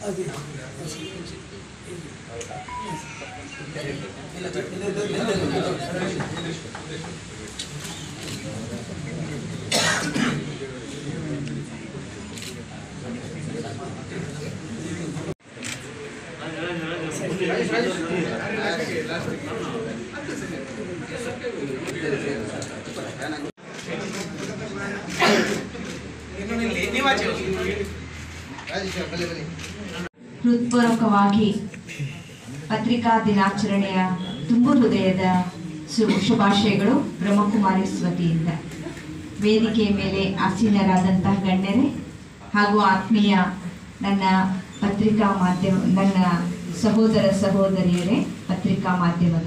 ಹೃತ್ಪೂರ್ವಕವಾಗಿ ಪತ್ರಿಕಾ ದಿನಾಚರಣೆಯ ತುಂಬು ಹೃದಯದ ಶು ಶುಭಾಶಯಗಳು ಬ್ರಹ್ಮಕುಮಾರಿ ವತಿಯಿಂದ ವೇದಿಕೆಯ ಮೇಲೆ ಆಸೀನರಾದಂತಹ ಗಣ್ಯರೇ ಹಾಗೂ ಆತ್ಮೀಯ ನನ್ನ ಪತ್ರಿಕಾ ಮಾಧ್ಯಮ ನನ್ನ ಸಹೋದರ ಸಹೋದರಿಯರೇ ಪತ್ರಿಕಾ ಮಾಧ್ಯಮದ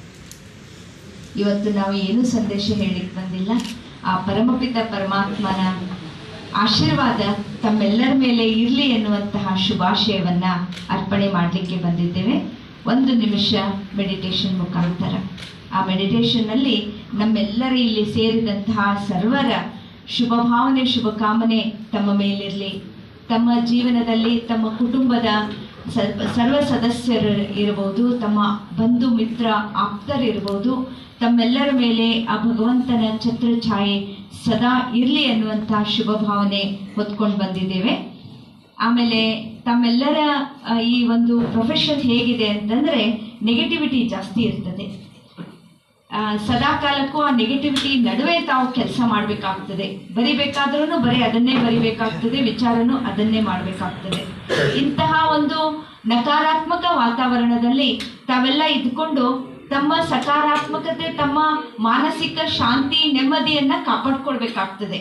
ಇವತ್ತು ನಾವು ಏನು ಸಂದೇಶ ಹೇಳಿಕ್ ಬಂದಿಲ್ಲ ಆ ಪರಮಪಿತ ಪರಮಾತ್ಮನ ಆಶೀರ್ವಾದ ತಮ್ಮೆಲ್ಲರ ಮೇಲೆ ಇರಲಿ ಎನ್ನುವಂತಹ ಶುಭಾಶಯವನ್ನ ಅರ್ಪಣೆ ಮಾಡಲಿಕ್ಕೆ ಬಂದಿದ್ದೇವೆ ಒಂದು ನಿಮಿಷ ಮೆಡಿಟೇಷನ್ ಮುಖಾಂತರ ಆ ಮೆಡಿಟೇಷನ್ನಲ್ಲಿ ನಮ್ಮೆಲ್ಲರ ಇಲ್ಲಿ ಸೇರಿದಂತಹ ಸರ್ವರ ಶುಭ ಭಾವನೆ ಶುಭ ಕಾಮನೆ ತಮ್ಮ ಮೇಲಿರಲಿ ತಮ್ಮ ಜೀವನದಲ್ಲಿ ತಮ್ಮ ಕುಟುಂಬದ ಸರ್ವ ಸರ್ವ ಸದಸ್ಯರು ಇರಬಹುದು ತಮ್ಮ ಬಂಧು ಮಿತ್ರ ಆಪ್ತರಿರ್ಬೋದು ತಮ್ಮೆಲ್ಲರ ಮೇಲೆ ಆ ಭಗವಂತನ ಛತ್ರ ಛಾಯೆ ಸದಾ ಇರಲಿ ಅನ್ನುವಂಥ ಶುಭ ಭಾವನೆ ಹೊತ್ಕೊಂಡು ಬಂದಿದ್ದೇವೆ ಆಮೇಲೆ ತಮ್ಮೆಲ್ಲರ ಆ, ಈ ಒಂದು ಪ್ರೊಫೆಷನ್ ಹೇಗಿದೆ ಅಂತಂದರೆ ನೆಗೆಟಿವಿಟಿ ಜಾಸ್ತಿ ಇರ್ತದೆ ಆ, ಸದಾ ಕಾಲಕ್ಕೂ ಆ ನೆಗೆಟಿವಿಟಿ ನಡುವೆ ತಾವು ಕೆಲಸ ಮಾಡಬೇಕಾಗ್ತದೆ ಬರಿಬೇಕಾದ್ರೂ ಬರೀ ಅದನ್ನೇ ಬರಿಬೇಕಾಗ್ತದೆ ವಿಚಾರನೂ ಅದನ್ನೇ ಮಾಡಬೇಕಾಗ್ತದೆ ಇಂತಹ ಒಂದು ನಕಾರಾತ್ಮಕ ವಾತಾವರಣದಲ್ಲಿ ತಾವೆಲ್ಲ ಇದ್ಕೊಂಡು ತಮ್ಮ ಸಕಾರಾತ್ಮಕತೆ ತಮ್ಮ ಮಾನಸಿಕ ಶಾಂತಿ ನೆಮ್ಮದಿಯನ್ನ ಕಾಪಾಡ್ಕೊಳ್ಬೇಕಾಗ್ತದೆ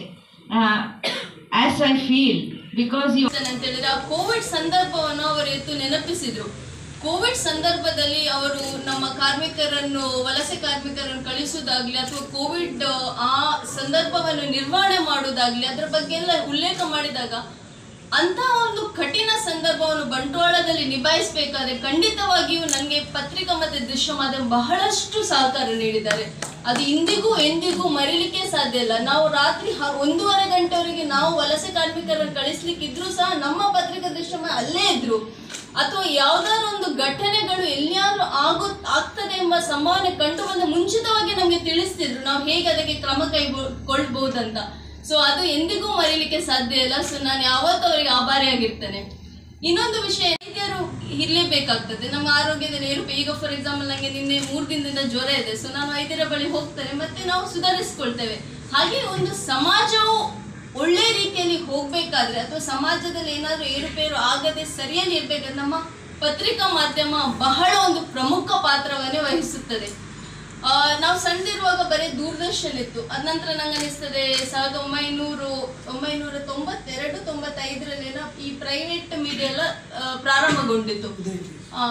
as I feel because you ಅಂತ ಹೇಳಿದ್ರೆ ಆ ಕೋವಿಡ್ ಸಂದರ್ಭವನ್ನು ಅವರು ಎತ್ತು ನೆನಪಿಸಿದ್ರು ಕೋವಿಡ್ ಸಂದರ್ಭದಲ್ಲಿ ಅವರು ನಮ್ಮ ಕಾರ್ಮಿಕರನ್ನು ವಲಸೆ ಕಾರ್ಮಿಕರನ್ನು ಕಳಿಸುವುದಾಗ್ಲಿ ಅಥವಾ ಕೋವಿಡ್ ಆ ಸಂದರ್ಭವನ್ನು ನಿರ್ವಹಣೆ ಮಾಡುವುದಾಗ್ಲಿ ಅದರ ಬಗ್ಗೆ ಎಲ್ಲ ಉಲ್ಲೇಖ ಮಾಡಿದಾಗ ಅಂತಹ ಒಂದು ಕಠಿಣ ಸಂದರ್ಭವನ್ನು ಬಂಟ್ವಾಳದಲ್ಲಿ ನಿಭಾಯಿಸಬೇಕಾದ್ರೆ ಖಂಡಿತವಾಗಿಯೂ ನನಗೆ ಪತ್ರಿಕಾ ಮತ್ತು ದೃಶ್ಯ ಮಾಧ್ಯಮ ಬಹಳಷ್ಟು ಸಹಕಾರ ನೀಡಿದ್ದಾರೆ ಅದು ಇಂದಿಗೂ ಎಂದಿಗೂ ಮರಿಲಿಕ್ಕೆ ಸಾಧ್ಯ ಇಲ್ಲ ನಾವು ರಾತ್ರಿ ಹ- ಒಂದೂವರೆ ಗಂಟೆವರೆಗೆ ನಾವು ವಲಸೆ ಕಾರ್ಮಿಕರನ್ನು ಕಳಿಸ್ಲಿಕ್ಕಿದ್ರು ಸಹ ನಮ್ಮ ಪತ್ರಿಕಾ ದೃಶ್ಯ ಮಾ- ಅಲ್ಲೇ ಇದ್ರು ಅಥವಾ ಯಾವ್ದಾದ್ರು ಒಂದು ಘಟನೆಗಳು ಎಲ್ಲಿಯಾದ್ರೂ ಆಗೋ ಆಗ್ತದೆ ಎಂಬ ಸಂಭಾವನೆ ಕಂಡು ಬಂದ ಮುಂಚಿತವಾಗಿ ನಮಗೆ ತಿಳಿಸ್ತಿದ್ರು ನಾವು ಹೇಗೆ ಅದಕ್ಕೆ ಕ್ರಮ ಕೈಗೊಳ್ಬಹುದಂತ ಸೊ ಅದು ಎಂದಿಗೂ ಮರೀಲಿಕ್ಕೆ ಸಾಧ್ಯ ಇಲ್ಲ ಸೊ ನಾನು ಯಾವತ್ತೂ ಅವರಿಗೆ ಆಭಾರಿಯಾಗಿರ್ತೇನೆ ಇನ್ನೊಂದು ವಿಷಯ ವೈದ್ಯರು ಇರಲೇಬೇಕಾಗ್ತದೆ ನಮ್ಮ ಆರೋಗ್ಯದಲ್ಲಿ ಏರುಪೇ ಈಗ ಫಾರ್ ಎಕ್ಸಾಂಪಲ್ ನನಗೆ ನಿನ್ನೆ ಮೂರು ದಿನದಿಂದ ಜ್ವರ ಇದೆ ಸೊ ನಾನು ವೈದ್ಯರ ಬಳಿ ಹೋಗ್ತೇನೆ ಮತ್ತೆ ನಾವು ಸುಧಾರಿಸ್ಕೊಳ್ತೇವೆ ಹಾಗೆ ಒಂದು ಸಮಾಜವು ಒಳ್ಳೆ ರೀತಿಯಲ್ಲಿ ಹೋಗ್ಬೇಕಾದ್ರೆ ಅಥವಾ ಸಮಾಜದಲ್ಲಿ ಏನಾದರೂ ಏರುಪೇರು ಆಗದೆ ಸರಿಯಾಗಿ ಇರ್ಬೇಕಾದ್ರೆ ನಮ್ಮ ಪತ್ರಿಕಾ ಮಾಧ್ಯಮ ಬಹಳ ಒಂದು ಪ್ರಮುಖ ಪಾತ್ರವನ್ನೇ ವಹಿಸುತ್ತದೆ ಆ, ನಾವು ಸಣ್ಣದಿರುವಾಗ ಬರೀ ದೂರದರ್ಶನ ಇತ್ತು ಅದ ನಂತರ ನಂಗೆ ಅನಿಸ್ತದೆ ಸಾವಿರದ ಒಂಬೈನೂರು ಒಂಬೈನೂರ ತೊಂಬತ್ತೆರಡು ತೊಂಬತ್ತೈದರಲ್ಲೇನೋ ಈ ಪ್ರೈವೇಟ್ ಮೀಡಿಯಾ ಎಲ್ಲ ಆ, ಪ್ರಾರಂಭಗೊಂಡಿತ್ತು ಆ,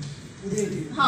ಹಾ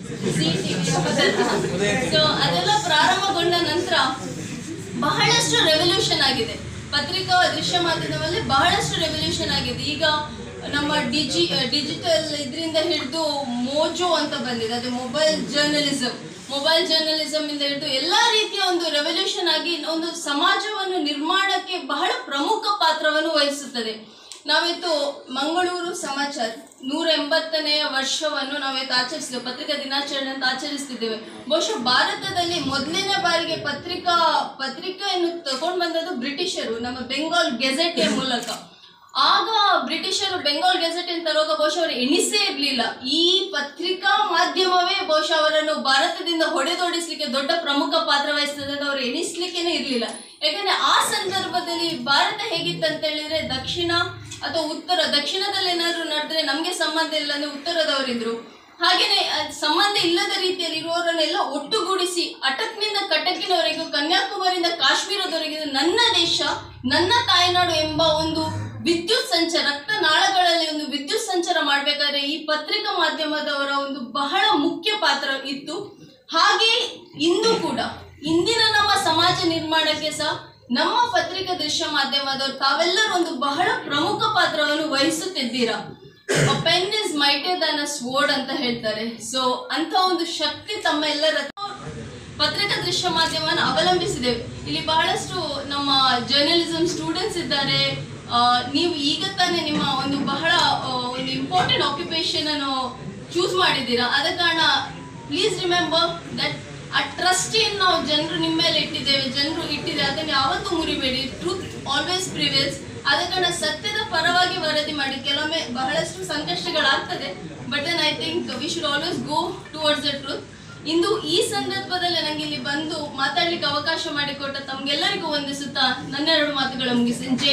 ಸೊ ಅದೆಲ್ಲ ಪ್ರಾರಂಭಗೊಂಡ ನಂತರ ಬಹಳಷ್ಟು ರೆವಲ್ಯೂಷನ್ ಆಗಿದೆ ಪತ್ರಿಕಾ ದೃಶ್ಯ ಮಾಧ್ಯಮದಲ್ಲಿ ಬಹಳಷ್ಟು ರೆವಲ್ಯೂಷನ್ ಆಗಿದೆ ಈಗ ನಮ್ಮ ಡಿಜಿ ಡಿಜಿಟಲ್ ಇದರಿಂದ ಹಿಡಿದು ಮೋಜೋ ಅಂತ ಬಂದಿದೆ ಅದು ಮೊಬೈಲ್ ಜರ್ನಲಿಸಮ್ ಮೊಬೈಲ್ ಜರ್ನಲಿಸಮ್ ಇಂದ ಹಿಡಿದು ಎಲ್ಲಾ ರೀತಿಯ ಒಂದು ರೆವಲ್ಯೂಷನ್ ಆಗಿ ಒಂದು ಸಮಾಜವನ್ನು ನಿರ್ಮಾಣಕ್ಕೆ ಬಹಳ ಪ್ರಮುಖ ಪಾತ್ರವನ್ನು ವಹಿಸುತ್ತದೆ ನಾವಿತ್ತು ಮಂಗಳೂರು ಸಮಾಚಾರ ನೂರ ಎಂಬತ್ತನೆಯ ವರ್ಷವನ್ನು ನಾವಿತ್ತು ಆಚರಿಸಿದ್ದೇವೆ ಪತ್ರಿಕಾ ದಿನಾಚರಣೆ ಅಂತ ಆಚರಿಸ್ತಿದ್ದೇವೆ ಬಹುಶಃ ಭಾರತದಲ್ಲಿ ಮೊದಲನೇ ಬಾರಿಗೆ ಪತ್ರಿಕಾ ಪತ್ರಿಕೆಯನ್ನು ತಗೊಂಡು ಬಂದದ್ದು ಬ್ರಿಟಿಷರು ನಮ್ಮ ಬೆಂಗಾಲ್ ಗೆಜೆಟ್ ಮೂಲಕ ಆಗ ಬ್ರಿಟಿಷರು ಬೆಂಗಾಲ್ ಗೆಜೆಟ್ ಅಂತ ತರುವಾಗ ಬಹುಶಃ ಅವರು ಎಣಿಸೇ ಇರಲಿಲ್ಲ ಈ ಪತ್ರಿಕಾ ಮಾಧ್ಯಮವೇ ಬಹುಶಃ ಅವರನ್ನು ಭಾರತದಿಂದ ಹೊಡೆದೋಡಿಸ್ಲಿಕ್ಕೆ ದೊಡ್ಡ ಪ್ರಮುಖ ಪಾತ್ರ ವಹಿಸ್ತದೆ ಅಂತ ಅವರು ಎಣಿಸ್ಲಿಕ್ಕೇನೆ ಇರಲಿಲ್ಲ ಯಾಕಂದ್ರೆ ಆ ಸಂದರ್ಭದಲ್ಲಿ ಭಾರತ ಹೇಗಿತ್ತು ಅಂತ ಹೇಳಿದ್ರೆ ದಕ್ಷಿಣ ಅಥವಾ ಉತ್ತರ ದಕ್ಷಿಣದಲ್ಲಿ ಏನಾದ್ರು ನಡೆದ್ರೆ ನಮಗೆ ಸಂಬಂಧ ಇಲ್ಲ ಅಂದ್ರೆ ಉತ್ತರದವರಿದ್ರು ಹಾಗೇನೆ ಅದ್ ಸಂಬಂಧ ಇಲ್ಲದ ರೀತಿಯಲ್ಲಿ ಇರುವವರನ್ನೆಲ್ಲ ಒಟ್ಟುಗೂಡಿಸಿ ಅಟಕ್ನಿಂದ ಕಟಕಿನವರೆಗೂ ಕನ್ಯಾಕುಮಾರಿಯಿಂದ ಕಾಶ್ಮೀರದವರೆಗೆ ಇದು ನನ್ನ ದೇಶ ನನ್ನ ತಾಯ್ನಾಡು ಎಂಬ ಒಂದು ವಿದ್ಯುತ್ ಸಂಚಾರ ರಕ್ತ ನಾಳಗಳಲ್ಲಿ ಒಂದು ವಿದ್ಯುತ್ ಸಂಚಾರ ಮಾಡಬೇಕಾದ್ರೆ ಈ ಪತ್ರಿಕಾ ಮಾಧ್ಯಮದವರ ಒಂದು ಬಹಳ ಮುಖ್ಯ ಪಾತ್ರ ಇತ್ತು ಹಾಗೆ ಇಂದು ಕೂಡ ಇಂದಿನ ನಮ್ಮ ಸಮಾಜ ನಿರ್ಮಾಣಕ್ಕೆ ಸಹ ನಮ್ಮ ಪತ್ರಿಕಾ ದೃಶ್ಯ ಮಾಧ್ಯಮದವರು ತಾವೆಲ್ಲರೂ ಒಂದು ಬಹಳ ಪ್ರಮುಖ ಪಾತ್ರವನ್ನು ವಹಿಸುತ್ತಿದ್ದೀರಾ pen is mightier than a sword ಅಂತ ಹೇಳ್ತಾರೆ ಸೊ ಅಂತ ಒಂದು ಶಕ್ತಿ ತಮ್ಮ ಎಲ್ಲರ ಪತ್ರಿಕಾ ದೃಶ್ಯ ಮಾಧ್ಯಮವನ್ನು ಅವಲಂಬಿಸಿದ್ದೇವೆ ಇಲ್ಲಿ ಬಹಳಷ್ಟು ನಮ್ಮ ಜರ್ನಲಿಸಂ ಸ್ಟೂಡೆಂಟ್ಸ್ ಇದ್ದಾರೆ ನೀವು ಈಗ ತಾನೇ ನಿಮ್ಮ ಒಂದು ಬಹಳ ಆ, ಒಂದು ಇಂಪಾರ್ಟೆಂಟ್ ಆಕ್ಯುಪೇಷನ್ ಅನ್ನು ಚೂಸ್ ಮಾಡಿದ್ದೀರಾ ಆದ ಕಾರಣ ಪ್ಲೀಸ್ ರಿಮೆಂಬರ್ ದಟ್ ಆ ಟ್ರಸ್ಟ್ ಏನ್ ನಾವು ಜನರು ನಿಮ್ಮ ಮೇಲೆ ಇಟ್ಟಿದ್ದೇವೆ ಜನರು ಇಟ್ಟಿದೆ ಅದನ್ನು ಯಾವತ್ತೂ ಮುರಿಬೇಡಿ ಟ್ರೂತ್ ಆಲ್ವೇಸ್ ಪ್ರಿವೇಲ್ಸ್ ಆದ ಕಾರಣ ಸತ್ಯದ ಪರವಾಗಿ ವರದಿ ಮಾಡಿ ಕೆಲವೊಮ್ಮೆ ಬಹಳಷ್ಟು ಸಂಕಷ್ಟಗಳಾಗ್ತದೆ but then I think we should always go towards the truth ಇಂದು ಈ ಸಂದರ್ಭದಲ್ಲಿ ನನಗೆ ಇಲ್ಲಿ ಬಂದು ಮಾತಾಡ್ಲಿಕ್ಕೆ ಅವಕಾಶ ಮಾಡಿಕೊಟ್ಟ ತಮ್ಗೆಲ್ಲರಿಗೂ ವಂದಿಸುತ್ತಾ ನನ್ನೆರಡು ಮಾತುಗಳ ಮುಗಿಸಿ ಜೈ